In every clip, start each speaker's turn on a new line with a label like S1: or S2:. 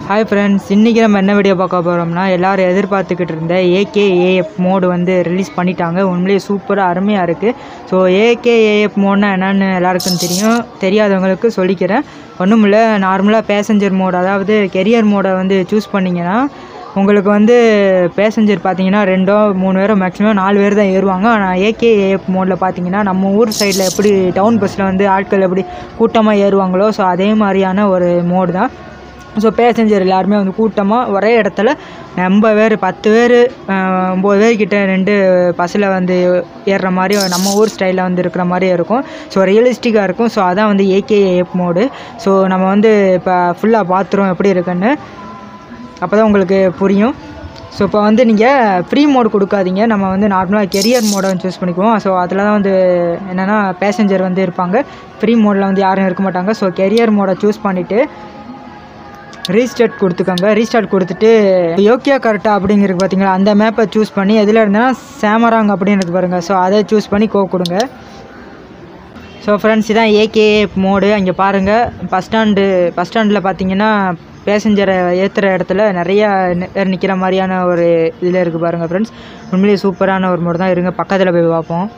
S1: hi friends இன்றைக்கி நம்ம என்ன வீடியோ பார்க்க போகிறோம்னா எல்லோரும் எதிர்பார்த்துக்கிட்டு இருந்த ஏகேஏஎஃப் மோடு வந்து ரிலீஸ் பண்ணிட்டாங்க உண்மையிலேயே சூப்பராக அருமையாக இருக்குது ஸோ ஏகேஏஎஃப் மோட்னா என்னன்னு எல்லாருக்கும் தெரியும் தெரியாதவங்களுக்கு சொல்லிக்கிறேன் ஒன்றும் இல்லை நார்மலாக பேசஞ்சர் மோட் அதாவது கெரியர் மோடை வந்து சூஸ் பண்ணிங்கன்னா உங்களுக்கு வந்து பேசஞ்சர் பார்த்தீங்கன்னா ரெண்டோ மூணு பேரோ மேக்ஸிமம் நாலு பேர் தான் ஏறுவாங்க ஆனால் ஏகேஏஎஃப் மோடில் பார்த்தீங்கன்னா நம்ம ஊர் சைடில் எப்படி டவுன் பஸ்ஸில் வந்து ஆட்கள் எப்படி கூட்டமாக ஏறுவாங்களோ ஸோ அதே மாதிரியான ஒரு மோடு தான் ஸோ பேசஞ்சர் எல்லாருமே வந்து கூட்டமாக ஒரே இடத்துல எண்பது பேர் பத்து பேர் ஒம்பது பேர் கிட்ட ரெண்டு பஸ்ஸில் வந்து ஏறுற மாதிரி நம்ம ஊர் ஸ்டைலில் வந்து இருக்கிற மாதிரி இருக்கும் ஸோ ரியலிஸ்டிக்காக இருக்கும் ஸோ அதான் வந்து ஏகேஏஎஃப் மோடு ஸோ நம்ம வந்து இப்போ ஃபுல்லாக பார்த்துருவோம் எப்படி இருக்குன்னு அப்போ தான் உங்களுக்கு புரியும் ஸோ இப்போ வந்து நீங்கள் ஃப்ரீ மோட் கொடுக்காதீங்க நம்ம வந்து நார்மலாக கெரியர் மோடை வந்து சூஸ் பண்ணிக்குவோம் ஸோ அதில் தான் வந்து என்னென்னா பேசஞ்சர் வந்து இருப்பாங்க ஃப்ரீ மோடில் வந்து யாரும் இருக்க மாட்டாங்க ஸோ கெரியர் மோடை சூஸ் பண்ணிவிட்டு ரீஸ்டார்ட் கொடுத்துக்கோங்க ரீஸ்டார்ட் கொடுத்துட்டு யோக்கியா கரெக்டா அப்படிங்கிறது பார்த்தீங்களா அந்த மேப்பை சூஸ் பண்ணி எதில் இருந்தேன்னா சேமராங் அப்படின்னு இருக்கு பாருங்கள் ஸோ அதை சூஸ் பண்ணி கோ கொடுங்க ஸோ ஃப்ரெண்ட்ஸ் இதான் ஏகே மோடு அங்கே பாருங்கள் பஸ் ஸ்டாண்டு பஸ் ஸ்டாண்டில் பார்த்தீங்கன்னா பேசஞ்சரை ஏற்றுற இடத்துல நிறையா பேர் நிற்கிற மாதிரியான ஒரு இதில் இருக்குது பாருங்கள் ஃப்ரெண்ட்ஸ் உண்மையிலேயே சூப்பரான ஒரு மோடு தான் இருங்க பக்கத்தில் போய் பார்ப்போம்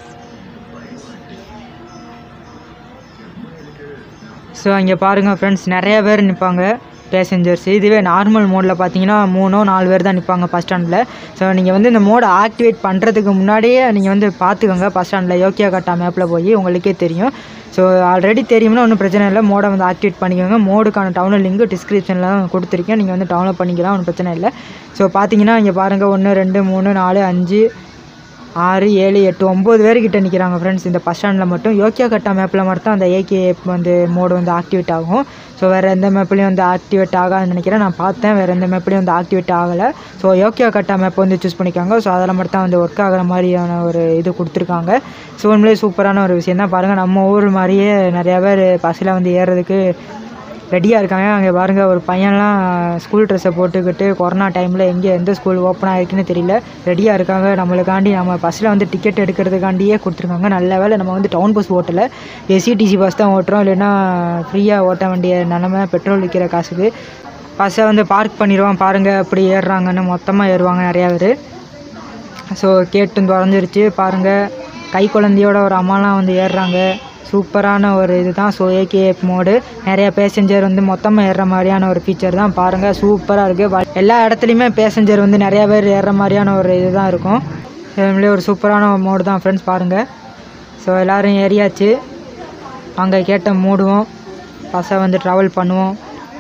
S1: ஸோ அங்கே பாருங்கள் ஃப்ரெண்ட்ஸ் நிறைய பேர் நிற்பாங்க பேசஞ்சர்ஸ் இதுவே நார்மல் மோடில் பார்த்தீங்கன்னா மூணோ நாலு பேர் தான் நிற்பாங்க பஸ் ஸ்டாண்டில் ஸோ நீங்கள் வந்து இந்த மோடை ஆக்டிவேட் பண்ணுறதுக்கு முன்னாடியே நீங்கள் வந்து பார்த்துக்கோங்க பஸ் ஸ்டாண்டில் யோக்கியா கட்டா மேப்பில் போய் உங்களுக்கே தெரியும் ஸோ ஆல்ரெடி தெரியும்னா ஒன்றும் பிரச்சனை இல்லை மோடை வந்து ஆக்டிவேட் பண்ணிக்கோங்க மோடுக்கான டவுன்லோட் லிங்க் டிஸ்கிரிப்ஷனில் தான் கொடுத்துருக்கேன் நீங்கள் வந்து டவுன்லோட் பண்ணிக்கலாம் ஒன்றும் பிரச்சனை இல்லை ஸோ பார்த்தீங்கன்னா இங்கே பாருங்கள் ஒன்று ரெண்டு மூணு நாலு அஞ்சு ஆறு ஏழு எட்டு ஒம்பது பேர்கிட்ட நிற்கிறாங்க ஃப்ரெண்ட்ஸ் இந்த பஸ் ஸ்டாண்டில் மட்டும் யோக்கியா கட்டா மேப்பில் மட்டும் அந்த ஏகே வந்து மோடு வந்து ஆக்டிவேட் ஆகும் ஸோ வேறு எந்த மேப்லேயும் வந்து ஆக்டிவேட் ஆகாதுன்னு நினைக்கிறேன் நான் பார்த்தேன் வேறு எந்த மேப்லேயும் வந்து ஆக்டிவேட் ஆகலை ஸோ யோக்கியா கட்டா மேப் வந்து சூஸ் பண்ணிக்காங்க ஸோ அதில் மட்டும் தான் வந்து ஒர்க் ஆகிற மாதிரியான ஒரு இது கொடுத்துருக்காங்க ஸோ உண்மையிலேயே சூப்பரான ஒரு விஷயம் தான் பாருங்கள் நம்ம ஊர் மாதிரியே நிறையா பேர் பஸ்ஸில் வந்து ஏறுறதுக்கு ரெடியாக இருக்காங்க அங்கே பாருங்கள் ஒரு பையன்லாம் ஸ்கூல் ட்ரெஸ்ஸை போட்டுக்கிட்டு கொரோனா டைமில் எங்கே எந்த ஸ்கூல் ஓப்பன் ஆகிருக்குன்னு தெரியல ரெடியாக இருக்காங்க நம்மளுக்காண்டி நம்ம பஸ்ஸில் வந்து டிக்கெட் எடுக்கிறதுக்காண்டியே கொடுத்துருக்காங்க நல்ல வேலை நம்ம வந்து டவுன் பஸ் ஓட்டலை எஸ்சிடிசி பஸ் தான் ஓட்டுறோம் இல்லைன்னா ஃப்ரீயாக ஓட்ட வேண்டிய நிலமை பெட்ரோல் விற்கிற காசுக்கு பஸ்ஸை வந்து பார்க் பண்ணிடுவோம் பாருங்கள் அப்படி ஏறுறாங்கன்னு மொத்தமாக ஏறுவாங்க நிறையா பேர் ஸோ கேட்டும் திறந்துருச்சு பாருங்கள் கை குழந்தையோட ஒரு அம்மாலாம் வந்து ஏறுறாங்க சூப்பரான ஒரு இது தான் ஸோ ஏகேஎஃப் மோடு நிறைய பேசஞ்சர் வந்து மொத்தமாக ஏறுற மாதிரியான ஒரு ஃபீச்சர் தான் பாருங்கள் சூப்பராக இருக்குது எல்லா இடத்துலையுமே பேசஞ்சர் வந்து நிறையா பேர் ஏறுற மாதிரியான ஒரு இது தான் இருக்கும் இதுலேயே ஒரு சூப்பரான மோடு தான் ஃப்ரெண்ட்ஸ் பாருங்கள் ஸோ எல்லோரும் ஏறியாச்சு அங்கே கேட்ட மூடுவோம் பஸ்ஸை வந்து ட்ராவல் பண்ணுவோம்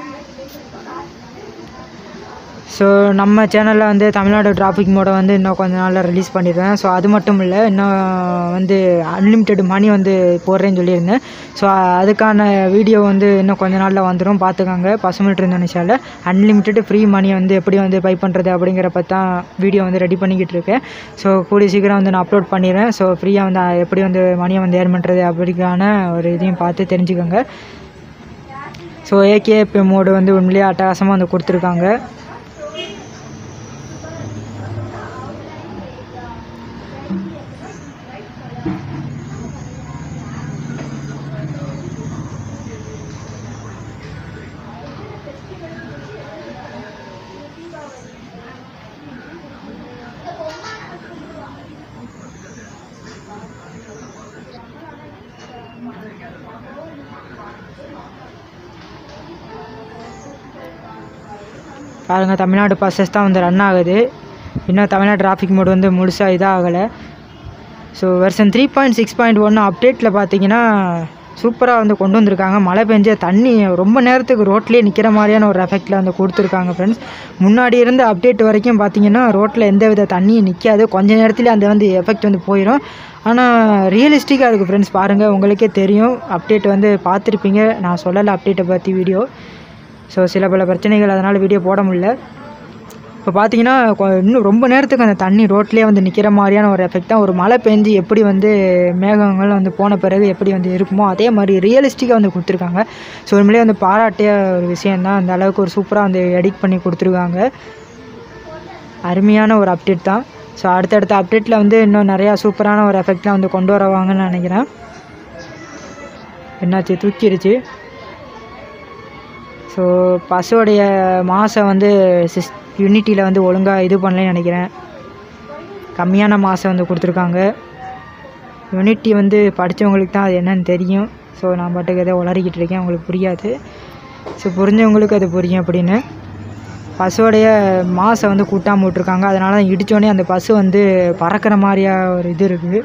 S1: ஸோ நம்ம சேனலில் வந்து தமிழ்நாடு டிராஃபிக் மோடை வந்து இன்னும் கொஞ்ச நாளில் ரிலீஸ் பண்ணிடுவேன் ஸோ அது மட்டும் இல்லை இன்னும் வந்து அன்லிமிட்டெட் மணி வந்து போடுறேன்னு சொல்லியிருந்தேன் ஸோ அதுக்கான வீடியோ வந்து இன்னும் கொஞ்ச நாளில் வந்துடும் பார்த்துக்கோங்க பசுமல்ட் இந்தோனேஷியாவில் அன்லிமிட்டெட் ஃப்ரீ மணி வந்து எப்படி வந்து பை பண்ணுறது அப்படிங்கிறப்ப தான் வீடியோ வந்து ரெடி பண்ணிக்கிட்டு இருக்கேன் ஸோ கூடிய சீக்கிரம் வந்து நான் அப்லோட் பண்ணிடுறேன் ஸோ ஃப்ரீயாக வந்து எப்படி வந்து மணியை வந்து ஏர்ன் பண்ணுறது அப்படிக்கான ஒரு இதையும் பார்த்து தெரிஞ்சுக்கோங்க ஸோ ஏகேபி மோடு வந்து உண்மையிலேயே அட்டகாசமாக வந்து கொடுத்துருக்காங்க பாருங்கள் தமிழ்நாடு பஸ்ஸஸ் தான் வந்து ரன் ஆகுது இன்னும் தமிழ்நாடு டிராஃபிக் மோடு வந்து முழுசாக இதாகலை so version three point six point ஒன்று அப்டேட்டில் பார்த்தீங்கன்னா சூப்பராக வந்து கொண்டு வந்திருக்காங்க மழை பெஞ்ச தண்ணி ரொம்ப நேரத்துக்கு ரோட்லேயே நிற்கிற மாதிரியான ஒரு எஃபெக்டில் வந்து கொடுத்துருக்காங்க ஃப்ரெண்ட்ஸ் முன்னாடி இருந்த அப்டேட் வரைக்கும் பார்த்தீங்கன்னா ரோட்டில் எந்த வித தண்ணியும் நிற்காது கொஞ்ச நேரத்துலேயே அந்த வந்து எஃபெக்ட் வந்து போயிடும் ஆனால் ரியலிஸ்டிக்காக இருக்குது ஃப்ரெண்ட்ஸ் பாருங்கள் உங்களுக்கே தெரியும் அப்டேட் வந்து பார்த்துருப்பீங்க நான் சொல்லலை அப்டேட்டை பற்றி வீடியோ ஸோ சில பல பிரச்சனைகள் அதனால் வீடியோ போட முடியல இப்போ பார்த்தீங்கன்னா இன்னும் ரொம்ப நேரத்துக்கு அந்த தண்ணி ரோட்லேயே வந்து நிற்கிற மாதிரியான ஒரு எஃபெக்ட் தான் ஒரு மழை பெஞ்சு எப்படி வந்து மேகங்கள் வந்து போன பிறகு எப்படி வந்து இருக்குமோ அதே மாதிரி ரியலிஸ்டிக்காக வந்து கொடுத்துருக்காங்க ஸோ உண்மையிலேயே வந்து பாராட்டிய ஒரு விஷயந்தான் அந்த அளவுக்கு ஒரு சூப்பராக வந்து எடிட் பண்ணி கொடுத்துருக்காங்க அருமையான ஒரு அப்டேட் தான் ஸோ அடுத்தடுத்த அப்டேட்டில் வந்து இன்னும் நிறையா சூப்பரான ஒரு எஃபெக்ட்லாம் வந்து கொண்டு வருவாங்கன்னு நினைக்கிறேன் என்னாச்சு தூக்கிடுச்சு ஸோ ஸோ பஸ்ஸோடைய மாதம் வந்து சிஸ் யூனிட்டியில் வந்து ஒழுங்காக இது பண்ணலன்னு நினைக்கிறேன் கம்மியான மாதம் வந்து கொடுத்துருக்காங்க யூனிட்டி வந்து படித்தவங்களுக்கு தான் அது என்னன்னு தெரியும் ஸோ நான் பாட்டுக்கு எதோ உளறிக்கிட்டு இருக்கேன் உங்களுக்கு புரியாது ஸோ புரிஞ்சவங்களுக்கு அது புரியும் அப்படின்னு பஸ்ஸோடைய மாசை வந்து கூட்டாமல் விட்ருக்காங்க அதனால தான் இடித்தோடனே அந்த பஸ்ஸு வந்து பறக்கிற மாதிரியா ஒரு இது இருக்குது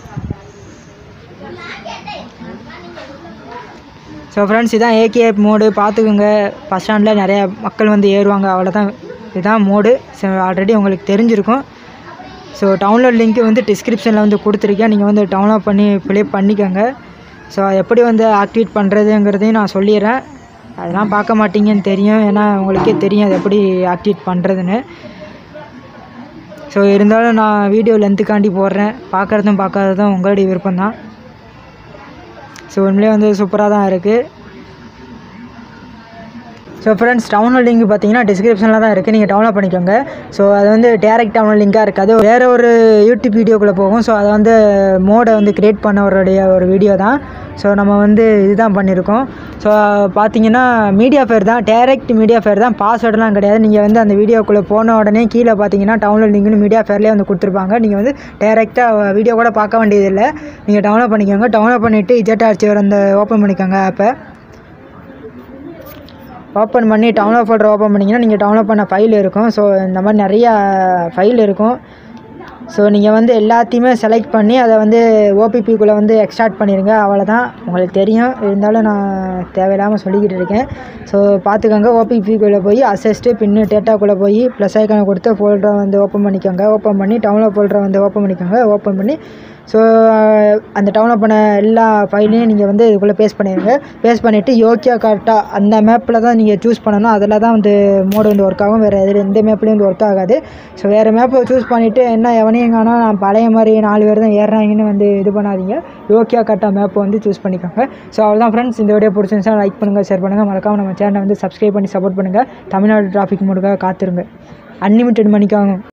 S1: ஸோ ஃப்ரெண்ட்ஸ் இதான் ஏகேஎஃப் மோடு பார்த்துக்குங்க பஸ் ஸ்டாண்டில் நிறைய மக்கள் வந்து ஏறுவாங்க அவ்வளோதான் இதுதான் மோடு ஸோ ஆல்ரெடி உங்களுக்கு தெரிஞ்சிருக்கும் ஸோ டவுன்லோட் லிங்க் வந்து டிஸ்கிரிப்ஷனில் வந்து கொடுத்துருக்கேன் நீங்கள் வந்து டவுன்லோட் பண்ணி ப்ளே பண்ணிக்கோங்க ஸோ எப்படி வந்து ஆக்டிவேட் பண்ணுறதுங்கிறதையும் நான் சொல்லிடுறேன் அதெல்லாம் பார்க்க மாட்டீங்கன்னு தெரியும் ஏன்னா உங்களுக்கே தெரியும் அது எப்படி ஆக்டிவேட் பண்ணுறதுன்னு ஸோ இருந்தாலும் நான் வீடியோ லென்த்துக்காண்டி போடுறேன் பார்க்குறதும் பார்க்காததும் உங்களுடைய விருப்பம்தான் ஸோ உண்மையிலே வந்து சூப்பராக தான் இருக்குது ஸோ ஃப்ரெண்ட்ஸ் டவுன்லோட் லிங்க் பார்த்தீங்கன்னா டிஸ்கிரிப்ஷனில் தான் இருக்குது நீங்கள் டவுன்லோட் பண்ணிக்கோங்க ஸோ அது வந்து டேரக்ட் டவுன்லோட் லிங்காக இருக்காது வேறு ஒரு யூடியூப் வீடியோக்குள்ளே போகும் ஸோ அதை வந்து மோடை வந்து க்ரியேட் பண்ணவருடைய ஒரு வீடியோ தான் ஸோ நம்ம வந்து இதுதான் பண்ணியிருக்கோம் ஸோ பார்த்தீங்கன்னா மீடியா ஃபேர் தான் டேரக்ட் மீடியா ஃபேர் தான் பாஸ்வேர்டெலாம் கிடையாது நீங்கள் வந்து அந்த வீடியோக்குள்ளே போன உடனே கீழே பார்த்தீங்கன்னா டவுன்லோட் லிங்க்னு மீடியா ஃபேர்லேயே வந்து கொடுத்துருப்பாங்க நீங்கள் வந்து டேரெக்டாக வீடியோ கூட பார்க்க வேண்டியதில்லை நீங்கள் டவுன்லோட் பண்ணிக்கோங்க டவுன்லோட் பண்ணிவிட்டு இஜெட் ஆர்ச்சிவர் அந்த ஓப்பன் பண்ணிக்கோங்க ஆப்பை ஓப்பன் பண்ணி டவுன்லோட் ஃபோல்டர் ஓப்பன் பண்ணிங்கன்னா நீங்கள் டவுன்லோட் பண்ண ஃபைல் இருக்கும் ஸோ இந்த மாதிரி நிறையா ஃபைல் இருக்கும் ஸோ நீங்கள் வந்து எல்லாத்தையுமே செலக்ட் பண்ணி அதை வந்து ஓபிபிக்குள்ளே வந்து எக்ஸ்ட்ராக்ட் பண்ணிடுங்க அவ்வளோதான் உங்களுக்கு தெரியும் இருந்தாலும் நான் தேவையில்லாமல் சொல்லிக்கிட்டு இருக்கேன் ஸோ பார்த்துக்கோங்க ஓபிபிக்குள்ளே போய் அசஸ்ட்டு பின்னு டேட்டாக்குள்ளே போய் ப்ளஸ் ஐக்கானை கொடுத்து ஃபோல்டரை வந்து ஓப்பன் பண்ணிக்கோங்க ஓப்பன் பண்ணி டவுன்லோட் ஃபோல்டரை வந்து ஓப்பன் பண்ணிக்கோங்க ஓப்பன் பண்ணி ஸோ அந்த டவுன்லோட் பண்ண எல்லா ஃபைலையும் நீங்கள் வந்து இதுக்குள்ளே பேஸ்ட் பண்ணிடுங்க பேஸ்ட் பண்ணிவிட்டு யோக்கியா கரெக்டாக அந்த மேப்பில் தான் நீங்கள் சூஸ் பண்ணணும் அதில் தான் வந்து மோடு வந்து ஒர்க் ஆகும் வேறு எது எந்த மேப்லேயும் வந்து ஒர்க் ஆகாது ஸோ வேறு மேப்பை சூஸ் பண்ணிவிட்டு என்ன எவனையும் காணோம் நான் பழைய மாதிரி நாலு பேர் தான் ஏறுறாங்கன்னு வந்து இது பண்ணாதீங்க யோக்கியா கரெக்டாக மேப்பை வந்து சூஸ் பண்ணிக்கோங்க ஸோ அவ்வளோதான் ஃப்ரெண்ட்ஸ் இந்த வீடியோ பிடிச்சிருந்துச்சா லைக் பண்ணுங்கள் ஷேர் பண்ணுங்கள் மறக்காம நம்ம சேனலை வந்து சப்ஸ்கிரைப் பண்ணி சப்போர்ட் பண்ணுங்கள் தமிழ்நாடு டிராஃபிக் மோடுக்காக காத்துருங்க அன்லிமிட்டெட் மணிக்காகும்